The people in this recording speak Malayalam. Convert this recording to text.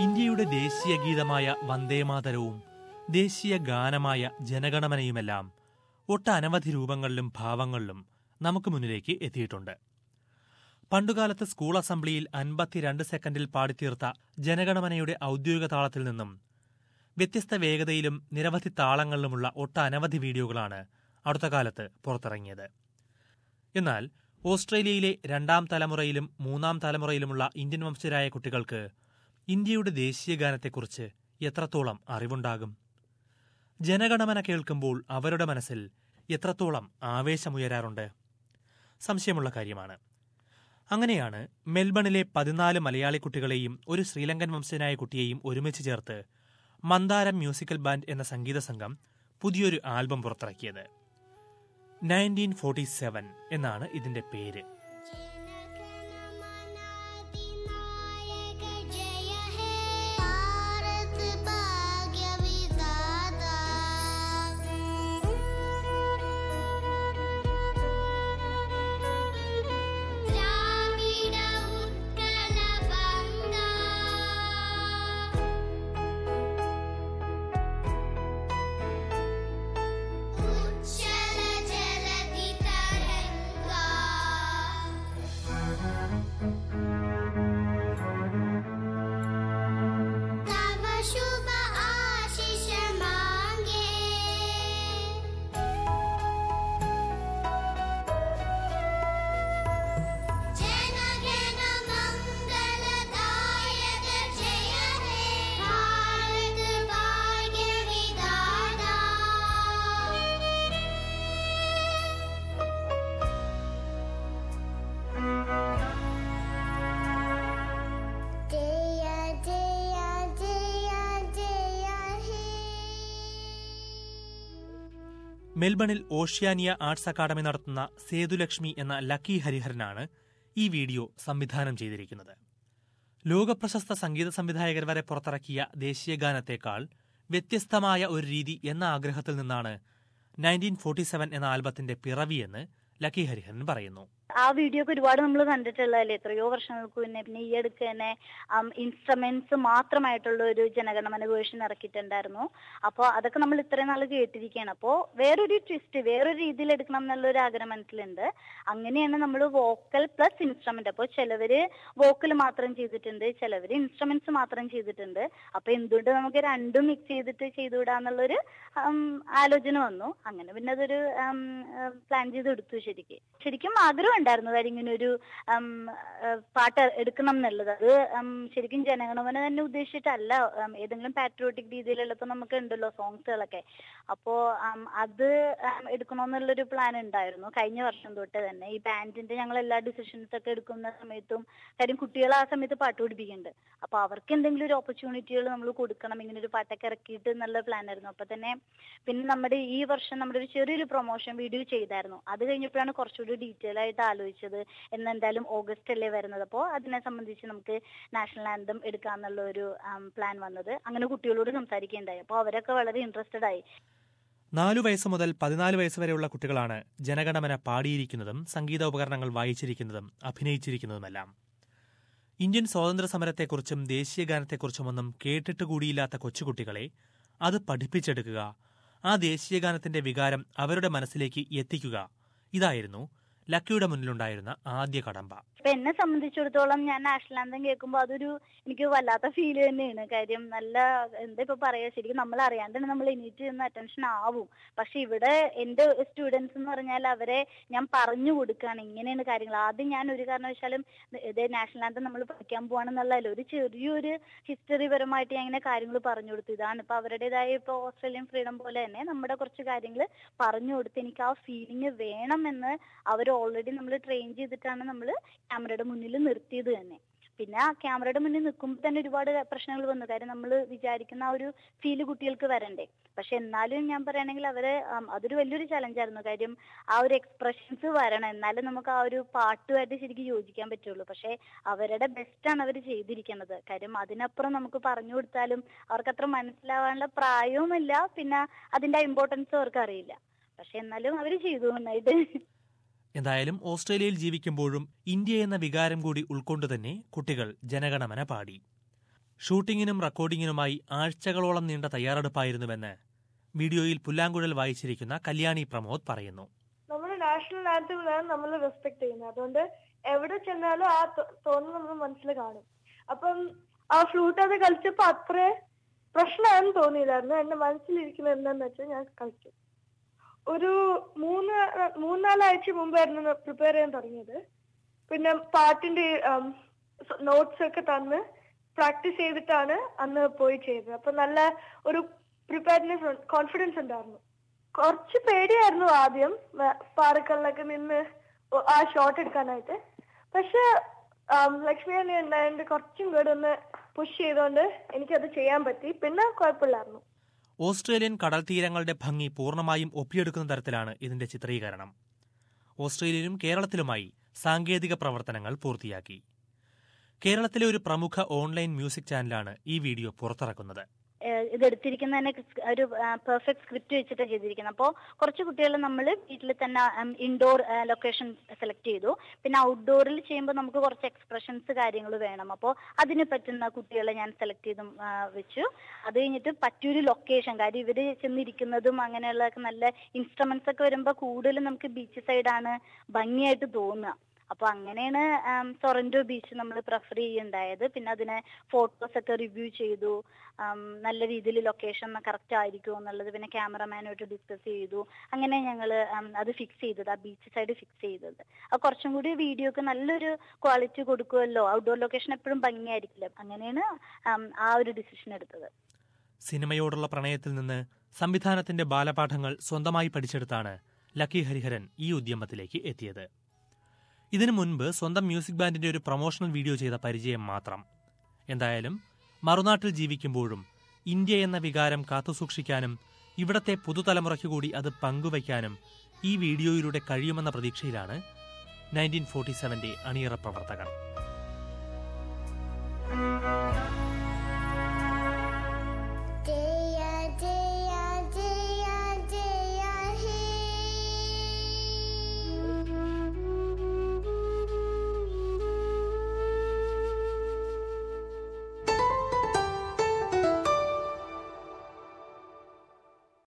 ഇന്ത്യയുടെ ദേശീയ ഗീതമായ വന്ദേമാതരവും ദേശീയ ഗാനമായ ജനഗണമനയുമെല്ലാം ഒട്ടനവധി രൂപങ്ങളിലും ഭാവങ്ങളിലും നമുക്ക് മുന്നിലേക്ക് എത്തിയിട്ടുണ്ട് പണ്ടുകാലത്ത് സ്കൂൾ അസംബ്ലിയിൽ അൻപത്തിരണ്ട് സെക്കൻഡിൽ പാടിത്തീർത്ത ജനഗണമനയുടെ ഔദ്യോഗിക താളത്തിൽ നിന്നും വ്യത്യസ്ത വേഗതയിലും നിരവധി താളങ്ങളിലുമുള്ള ഒട്ടനവധി വീഡിയോകളാണ് അടുത്ത കാലത്ത് പുറത്തിറങ്ങിയത് എന്നാൽ ഓസ്ട്രേലിയയിലെ രണ്ടാം തലമുറയിലും മൂന്നാം തലമുറയിലുമുള്ള ഇന്ത്യൻ വംശജരായ കുട്ടികൾക്ക് ഇന്ത്യയുടെ ദേശീയ ഗാനത്തെക്കുറിച്ച് എത്രത്തോളം അറിവുണ്ടാകും ജനഗണമന കേൾക്കുമ്പോൾ അവരുടെ മനസ്സിൽ എത്രത്തോളം ആവേശമുയരാറുണ്ട് സംശയമുള്ള കാര്യമാണ് അങ്ങനെയാണ് മെൽബണിലെ പതിനാല് മലയാളി കുട്ടികളെയും ഒരു ശ്രീലങ്കൻ വംശജനായ കുട്ടിയെയും ഒരുമിച്ച് ചേർത്ത് മന്ദാരം മ്യൂസിക്കൽ ബാൻഡ് എന്ന സംഗീത സംഘം പുതിയൊരു ആൽബം പുറത്തിറക്കിയത് നയൻറ്റീൻ ഫോർട്ടി സെവൻ എന്നാണ് ഇതിന്റെ പേര് जनगणमनाधिनायक जय हे भारत भाग्य विधाता ग्रामीण उत्कल बंगा उच्चल जलधि तरंगा तव शुभ आशीष मांगे जन गण मंगलदायक जय हे भारत भाग्य विधाता जय जय जय जय हे മെൽബണിൽ ഓഷ്യാനിയ ആർട്സ് അക്കാദമി നടത്തുന്ന സേതുലക്ഷ്മി എന്ന ലക്കി ഹരിഹരനാണ് ഈ വീഡിയോ സംവിധാനം ചെയ്തിരിക്കുന്നത് ലോകപ്രശസ്ത സംഗീത സംവിധായകർ വരെ പുറത്തിറക്കിയ ദേശീയ ഗാനത്തേക്കാൾ വ്യത്യസ്തമായ ഒരു രീതി എന്ന ആഗ്രഹത്തിൽ നിന്നാണ് നയൻറ്റീൻ ഫോർട്ടി സെവൻ എന്ന ആൽബത്തിന്റെ പിറവിയെന്ന് ലക്കി ഹരിഹരൻ പറയുന്നു ആ വീഡിയോ ഒക്കെ ഒരുപാട് നമ്മൾ കണ്ടിട്ടുള്ളതല്ലേ എത്രയോ വർഷങ്ങൾക്ക് മുന്നേ പിന്നെ ഈ അടുക്ക് തന്നെ ഇൻസ്ട്രുമെന്റ്സ് മാത്രമായിട്ടുള്ള ഒരു ജനഗണമന വേർഷൻ ഇറക്കിയിട്ടുണ്ടായിരുന്നു അപ്പോൾ അതൊക്കെ നമ്മൾ ഇത്രയും നാൾ കേട്ടിരിക്കുകയാണ് അപ്പോൾ വേറൊരു ട്വിസ്റ്റ് വേറൊരു രീതിയിൽ എടുക്കണം എന്നുള്ള ഒരു ആഗ്രഹം മനസ്സിലുണ്ട് അങ്ങനെയാണ് നമ്മൾ വോക്കൽ പ്ലസ് ഇൻസ്ട്രുമെന്റ് അപ്പോൾ ചിലവര് വോക്കൽ മാത്രം ചെയ്തിട്ടുണ്ട് ചിലവര് ഇൻസ്ട്രുമെന്റ്സ് മാത്രം ചെയ്തിട്ടുണ്ട് അപ്പൊ എന്തുകൊണ്ട് നമുക്ക് രണ്ടും മിക്സ് ചെയ്തിട്ട് ചെയ്തുവിടാന്നുള്ളൊരു ഉം, ആലോചന വന്നു അങ്ങനെ പിന്നെ അതൊരു പ്ലാൻ ചെയ്ത് എടുത്തു ശരിക്കും ശരിക്കും ആഗ്രഹം ഉണ്ടായിരുന്നു കാര്യം ഇങ്ങനെ ഒരു ഉം, ഏഹ്, പാട്ട് എടുക്കണം എന്നുള്ളത് അത് ഉം, ശരിക്കും ജനഗണമന തന്നെ ഉദ്ദേശിച്ചിട്ടല്ല ഉം, ഏതെങ്കിലും പാട്രിയോട്ടിക് രീതിയിലുള്ള ഇപ്പൊ നമുക്ക് ഉണ്ടല്ലോ സോങ്സുകളൊക്കെ അപ്പോ ഉം, അത് ഉം, എടുക്കണമെന്നുള്ളൊരു പ്ലാൻ ഉണ്ടായിരുന്നു കഴിഞ്ഞ വർഷം തൊട്ട് തന്നെ ഈ ബാൻഡിന്റെ ഞങ്ങൾ എല്ലാ ഡിസിഷൻസ് ഒക്കെ എടുക്കുന്ന സമയത്തും കാര്യം കുട്ടികളെ ആ സമയത്ത് പാട്ട് പഠിപ്പിക്കുന്നുണ്ട് അപ്പൊ അവർക്ക് എന്തെങ്കിലും ഒരു ഓപ്പർച്യൂണിറ്റികൾ നമ്മൾ കൊടുക്കണം ഇങ്ങനെ ഒരു പാട്ടൊക്കെ ഇറക്കിയിട്ട് എന്നുള്ള പ്ലാൻ ആയിരുന്നു അപ്പൊ തന്നെ പിന്നെ നമ്മുടെ ഈ വർഷം നമ്മുടെ ഒരു ചെറിയൊരു പ്രൊമോഷൻ വീഡിയോ ചെയ്തായിരുന്നു അത് കഴിഞ്ഞപ്പോഴാണ് കുറച്ചുകൂടി ഡീറ്റെയിൽ ആയിട്ട് ആലോചിച്ചത് എന്ന് എന്തായാലും ഓഗസ്റ്റ് അല്ലേ വരുന്നത് അപ്പോൾ അതിനെ സംബന്ധിച്ച് നമുക്ക് നാഷണൽ ആന്തം എടുക്കാന്നുള്ള ഒരു പ്ലാൻ വന്നത് അങ്ങനെ കുട്ടികളോട് സംസാരിക്കുകയുണ്ടായി അപ്പോൾ അവരൊക്കെ വളരെ ഇൻട്രസ്റ്റഡ് ആയി നാലു വയസ്സ് മുതൽ പതിനാല് വയസ്സ് വരെയുള്ള കുട്ടികളാണ് ജനഗണമന പാടിയിരിക്കുന്നതും സംഗീത ഉപകരണങ്ങൾ വായിച്ചിരിക്കുന്നതും അഭിനയിച്ചിരിക്കുന്നതുമെല്ലാം ഇന്ത്യൻ സ്വാതന്ത്ര്യ സമരത്തെക്കുറിച്ചും ദേശീയ ഗാനത്തെക്കുറിച്ചുമൊന്നും കേട്ടിട്ട് കൂടിയില്ലാത്ത കൊച്ചുകുട്ടികളെ അത് പഠിപ്പിച്ചെടുക്കുക ആ ദേശീയ ഗാനത്തിന്റെ വികാരം അവരുടെ മനസ്സിലേക്ക് എത്തിക്കുക ഇതായിരുന്നു ലക്കിയുടെ മുന്നിലുണ്ടായിരുന്ന ആദ്യ കടമ്പ ഇപ്പൊ എന്നെ സംബന്ധിച്ചിടത്തോളം ഞാൻ നാഷണൽ ആന്തം കേൾക്കുമ്പോൾ അതൊരു എനിക്ക് വല്ലാത്ത ഫീൽ തന്നെയാണ് കാര്യം നല്ല എന്താ ഇപ്പൊ പറയാ ശരിക്കും നമ്മൾ അറിയാണ്ട് തന്നെ നമ്മൾ എണീറ്റ് നിന്ന് അറ്റൻഷൻ ആവും പക്ഷെ ഇവിടെ എന്റെ സ്റ്റുഡൻസ് എന്ന് പറഞ്ഞാൽ അവരെ ഞാൻ പറഞ്ഞു കൊടുക്കുകയാണ് ഇങ്ങനെയാണ് കാര്യങ്ങൾ ആദ്യം ഞാൻ ഒരു കാരണവശാലും ഇതേ നാഷണൽ ആന്തം നമ്മൾ പഠിക്കാൻ പോവാണെന്നുള്ളതല്ല ഒരു ചെറിയൊരു ഹിസ്റ്ററി പരമായിട്ട് ഞാൻ ഇങ്ങനെ കാര്യങ്ങൾ പറഞ്ഞു കൊടുത്തു ഇതാണ് ഇപ്പൊ അവരുടേതായ ഇപ്പൊ ഓസ്ട്രേലിയൻ ഫ്രീഡം പോലെ തന്നെ നമ്മുടെ കുറച്ച് കാര്യങ്ങൾ പറഞ്ഞു കൊടുത്ത് എനിക്ക് ആ ഫീലിംഗ് വേണമെന്ന് അവർ ഓൾറെഡി നമ്മൾ ട്രെയിൻ ചെയ്തിട്ടാണ് നമ്മൾ ക്യാമറയുടെ മുന്നിൽ നിർത്തിയത് തന്നെ പിന്നെ ആ ക്യാമറയുടെ മുന്നിൽ നിൽക്കുമ്പോൾ തന്നെ ഒരുപാട് പ്രശ്നങ്ങൾ വന്നു കാര്യം നമ്മൾ വിചാരിക്കുന്ന ആ ഒരു ഫീല് കുട്ടികൾക്ക് വരണ്ടേ പക്ഷെ എന്നാലും ഞാൻ പറയുകയാണെങ്കിൽ അവര് ഉം, അതൊരു വലിയൊരു ചലഞ്ചായിരുന്നു കാര്യം ആ ഒരു എക്സ്പ്രഷൻസ് വരണം എന്നാലും നമുക്ക് ആ ഒരു പാട്ടുമായിട്ട് ശരിക്കും യോജിക്കാൻ പറ്റുള്ളൂ പക്ഷെ അവരുടെ ബെസ്റ്റാണ് അവർ ചെയ്തിരിക്കുന്നത് കാര്യം അതിനപ്പുറം നമുക്ക് പറഞ്ഞു കൊടുത്താലും അവർക്ക് അത്ര മനസ്സിലാവാനുള്ള പ്രായവുമില്ല പിന്നെ അതിന്റെ ഇമ്പോർട്ടൻസും അവർക്ക് അറിയില്ല പക്ഷെ എന്നാലും അവർ ചെയ്തു നന്നായിട്ട് എന്തായാലും ഓസ്ട്രേലിയയിൽ ജീവിക്കുമ്പോഴും ഇന്ത്യ എന്ന വികാരം കൂടി ഉൾക്കൊണ്ടു തന്നെ കുട്ടികൾ ജനഗണമന പാടി ഷൂട്ടിങ്ങിനും റെക്കോർഡിങ്ങിനുമായി ആഴ്ചകളോളം നീണ്ട തയ്യാറെടുപ്പായിരുന്നുവെന്ന് വീഡിയോയിൽ പുല്ലാങ്കുഴൽ വായിച്ചിരിക്കുന്ന കല്യാണി പ്രമോദ് പറയുന്നു നമ്മൾ നാഷണൽ ആന്തമിലാണ് നമ്മൾ റെസ്പെക്ട് ചെയ്യുന്നത് അതുകൊണ്ട് എവിടെ ചെന്നാലും ആ തോ- തോന്നൽ നമ്മുടെ മനസ്സിൽ കാണും അപ്പം ആ ഫ്ലൂട്ട് അത് കളിച്ചപ്പോ അത്ര പ്രശ്നമാണെന്ന് തോന്നിയില്ലായിരുന്നു എന്റെ മനസ്സിലിരിക്കുന്നത് എന്താന്ന് വെച്ചാൽ ഞാൻ കളിക്കും ഒരു മൂന്ന് മൂന്നാലാഴ്ച മുമ്പായിരുന്നു പ്രിപ്പയർ ചെയ്യാൻ തുടങ്ങിയത് പിന്നെ പാട്ടിന്റെ നോട്ട്സ് ഒക്കെ തന്ന് പ്രാക്ടീസ് ചെയ്തിട്ടാണ് അന്ന് പോയി ചെയ്തത് അപ്പൊ നല്ല ഒരു പ്രിപ്പയർനെസ് കോൺഫിഡൻസ് ഉണ്ടായിരുന്നു കുറച്ച് പേടിയായിരുന്നു ആദ്യം വ- പാറക്കല്ലിലൊക്കെ നിന്ന് ഒ- ആ ഷോട്ട് എടുക്കാനായിട്ട് പക്ഷെ ലക്ഷ്മി അണ്ണി ഉണ്ടായതുകൊണ്ട് കുറച്ചും കൂടെ ഒന്ന് പുഷ് ചെയ്തുകൊണ്ട് എനിക്കത് ചെയ്യാൻ പറ്റി പിന്നെ കുഴപ്പമില്ലായിരുന്നു ഓസ്ട്രേലിയൻ കടൽ തീരങ്ങളുടെ ഭംഗി പൂർണ്ണമായും ഒപ്പിയെടുക്കുന്ന തരത്തിലാണ് ഇതിന്റെ ചിത്രീകരണം ഓസ്ട്രേലിയയിലും കേരളത്തിലുമായി സാങ്കേതിക പ്രവർത്തനങ്ങൾ പൂർത്തിയാക്കി കേരളത്തിലെ ഒരു പ്രമുഖ ഓൺലൈൻ മ്യൂസിക് ചാനലാണ് ഈ വീഡിയോ പുറത്തിറക്കുന്നത് ഏഹ് ഇത് എടുത്തിരിക്കുന്ന തന്നെ സ് ഒരു പെർഫെക്റ്റ് സ്ക്രിപ്റ്റ് വെച്ചിട്ടാണ് ചെയ്തിരിക്കുന്നത് അപ്പോൾ കുറച്ച് കുട്ടികൾ നമ്മൾ വീട്ടിൽ തന്നെ ഇൻഡോർ ലൊക്കേഷൻ സെലക്ട് ചെയ്തു പിന്നെ ഔട്ട്ഡോറിൽ ചെയ്യുമ്പോൾ നമുക്ക് കുറച്ച് എക്സ്പ്രഷൻസ് കാര്യങ്ങൾ വേണം അപ്പോൾ അതിന് പറ്റുന്ന കുട്ടികളെ ഞാൻ സെലക്ട് ചെയ്തും ആ, വെച്ചു അത് കഴിഞ്ഞിട്ട് പറ്റിയൊരു ലൊക്കേഷൻ കാര്യം ഇവര് ചെന്നിരിക്കുന്നതും അങ്ങനെയുള്ള നല്ല ഇൻസ്ട്രുമെന്റ്സ് ഒക്കെ വരുമ്പോൾ കൂടുതലും നമുക്ക് ബീച്ച് സൈഡാണ് ഭംഗിയായിട്ട് തോന്നുക അപ്പൊ അങ്ങനെയാണ് ആം, ടൊറന്റോ ബീച്ച് നമ്മൾ പ്രിഫർ ചെയ്യുണ്ടായത് പിന്നെ അതിനെ ഫോട്ടോസ് ഒക്കെ റിവ്യൂ ചെയ്തു ആം, നല്ല രീതിയിൽ ലൊക്കേഷൻ കറക്റ്റ് ആയിരിക്കുമോ എന്നുള്ളത് പിന്നെ ക്യാമറമാനുമായിട്ട് ഡിസ്കസ് ചെയ്തു അങ്ങനെ ഞങ്ങൾ അത് ഫിക്സ് ചെയ്തത് ആ ബീച്ച് സൈഡ് ഫിക്സ് ചെയ്തത് അത് കുറച്ചും കൂടി വീഡിയോക്ക് നല്ലൊരു ക്വാളിറ്റി കൊടുക്കുമല്ലോ ഔട്ട്ഡോർ ലൊക്കേഷൻ എപ്പോഴും ഭംഗിയായിരിക്കില്ല അങ്ങനെയാണ് ആം, ആ ഒരു ഡിസിഷൻ എടുത്തത് സിനിമയോടുള്ള പ്രണയത്തിൽ നിന്ന് സംവിധാനത്തിന്റെ ബാലപാഠങ്ങൾ സ്വന്തമായി പഠിച്ചെടുത്താണ് ലക്കി ഹരിഹരൻ ഈ ഉദ്യമത്തിലേക്ക് എത്തിയത് ഇതിനു മുൻപ് സ്വന്തം മ്യൂസിക് ബാൻഡിന്റെ ഒരു പ്രൊമോഷണൽ വീഡിയോ ചെയ്ത പരിചയം മാത്രം എന്തായാലും മറുനാട്ടിൽ ജീവിക്കുമ്പോഴും ഇന്ത്യ എന്ന വികാരം കാത്തുസൂക്ഷിക്കാനും ഇവിടത്തെ പുതുതലമുറയ്ക്ക് കൂടി അത് പങ്കുവയ്ക്കാനും ഈ വീഡിയോയിലൂടെ കഴിയുമെന്ന പ്രതീക്ഷയിലാണ് നയൻറ്റീൻ ഫോർട്ടി സെവന്റെ അണിയറ പ്രവർത്തകർ